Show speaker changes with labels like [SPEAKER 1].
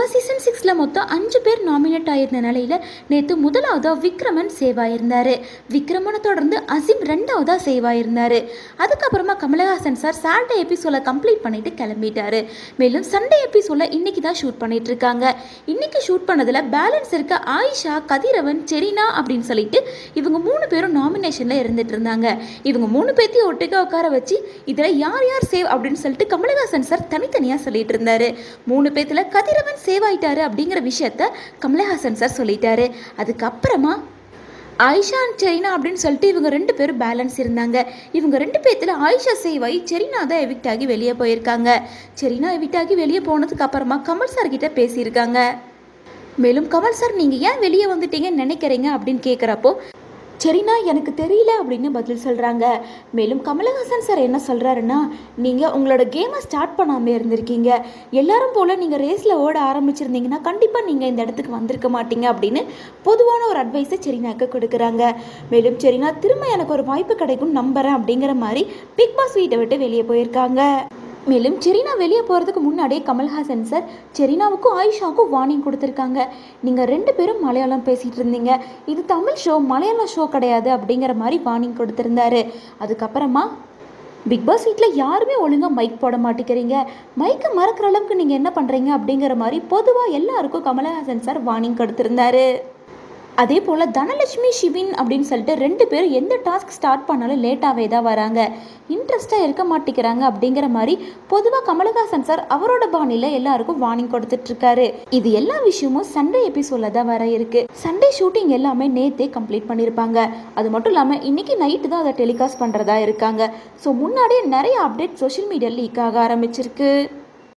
[SPEAKER 1] season சிக்ஸில் மொத்தம் அஞ்சு பேர் நாமினேட் ஆயிருந்த நிலையில் நேற்று முதலாவதாக விக்ரமன் சேவ் ஆயிருந்தார் விக்ரமனை தொடர்ந்து அசீம் ரெண்டாவதாக சேவ் ஆயிருந்தார் அதுக்கப்புறமா கமலஹாசன் சார் சாட்டர்டே எபிசோட கம்ப்ளீட் பண்ணிட்டு கிளம்பிட்டாரு மேலும் சண்டே எபிசோட இன்னைக்கு தான் ஷூட் பண்ணிட்டு இருக்காங்க இன்னைக்கு ஷூட் பண்ணதில் பேலன்ஸ் இருக்க ஆயிஷா கதிரவன் செரினா அப்படின்னு சொல்லிட்டு இவங்க மூணு பேரும் நாமினேஷனில் இருந்துட்டு இருந்தாங்க இவங்க மூணு பேர்த்தையும் ஒட்டுக்கா உட்கார வச்சு இதில் யார் யார் சேவ் அப்படின்னு சொல்லிட்டு கமலஹாசன் சார் தனித்தனியாக சொல்லிட்டு இருந்தாரு மூணு பேர்த்துல கதிரவன் சேவ் ஆயிட்டாரு அப்படிங்கிற விஷயத்த கமலஹாசன் சார் சொல்லிட்டாரு அதுக்கப்புறமா ஆயிஷா அண்ட் செரினா அப்படின்னு சொல்லிட்டு இவங்க ரெண்டு பேரும் பேலன்ஸ் இருந்தாங்க இவங்க ரெண்டு பேர்த்துல ஆயிஷா சேவ் ஆகி செரினா தான் எவிக்ட் ஆகி வெளியே போயிருக்காங்க செரினா எவிக்ட் ஆகி வெளியே போனதுக்கு அப்புறமா கமல் சார் கிட்ட பேசியிருக்காங்க மேலும் கமல் சார் நீங்கள் ஏன் வெளியே வந்துட்டீங்கன்னு நினைக்கிறீங்க அப்படின்னு கேட்குறப்போ சரிண்ணா எனக்கு தெரியல அப்படின்னு பதில் சொல்கிறாங்க மேலும் கமலஹாசன் சார் என்ன சொல்கிறாருன்னா நீங்கள் உங்களோட கேமை ஸ்டார்ட் பண்ணாமல் இருந்திருக்கீங்க எல்லாரும் போல் நீங்கள் ரேஸில் ஓட ஆரம்பிச்சிருந்தீங்கன்னா கண்டிப்பாக நீங்கள் இந்த இடத்துக்கு வந்திருக்க மாட்டீங்க அப்படின்னு பொதுவான ஒரு அட்வைஸை செரினாக்கு கொடுக்குறாங்க மேலும் செரினா திரும்ப எனக்கு ஒரு வாய்ப்பு கிடைக்கும் நம்புறேன் அப்படிங்கிற மாதிரி பிக் பாஸ் வீட்டை விட்டு வெளியே போயிருக்காங்க மேலும் செரினா வெளியே போகிறதுக்கு முன்னாடியே கமல்ஹாசன் சார் செரினாவுக்கும் ஆயிஷாவுக்கும் வார்னிங் கொடுத்துருக்காங்க நீங்கள் ரெண்டு பேரும் மலையாளம் பேசிகிட்டு இருந்தீங்க இது தமிழ் ஷோ மலையாளம் ஷோ கிடையாது அப்படிங்கிற மாதிரி வார்னிங் கொடுத்துருந்தாரு அதுக்கப்புறமா பிக் பாஸ் வீட்டில் யாருமே ஒழுங்காக மைக் போட மாட்டேங்கிறீங்க மைக்கை மறக்கிற அளவுக்கு நீங்கள் என்ன பண்ணுறீங்க அப்படிங்கிற மாதிரி பொதுவாக எல்லாருக்கும் கமலஹாசன் சார் வார்னிங் கொடுத்துருந்தாரு அதே போல் தனலட்சுமி ஷிவின் அப்படின்னு சொல்லிட்டு ரெண்டு பேரும் எந்த டாஸ்க் ஸ்டார்ட் பண்ணாலும் லேட்டாகவே தான் வராங்க இன்ட்ரெஸ்ட்டாக இருக்க மாட்டேங்கிறாங்க அப்படிங்கிற மாதிரி பொதுவாக கமலஹாசன் சார் அவரோட பாணியில் எல்லாருக்கும் வார்னிங் கொடுத்துட்ருக்காரு இது எல்லா விஷயமும் சண்டே எபிசோடில் தான் வர இருக்கு சண்டே ஷூட்டிங் எல்லாமே நேத்தே கம்ப்ளீட் பண்ணியிருப்பாங்க அது மட்டும் இல்லாமல் இன்னைக்கு நைட்டு தான் அதை டெலிகாஸ்ட் பண்ணுறதா இருக்காங்க ஸோ முன்னாடியே நிறைய அப்டேட் சோஷியல் மீடியா லீக் ஆக ஆரம்பிச்சிருக்கு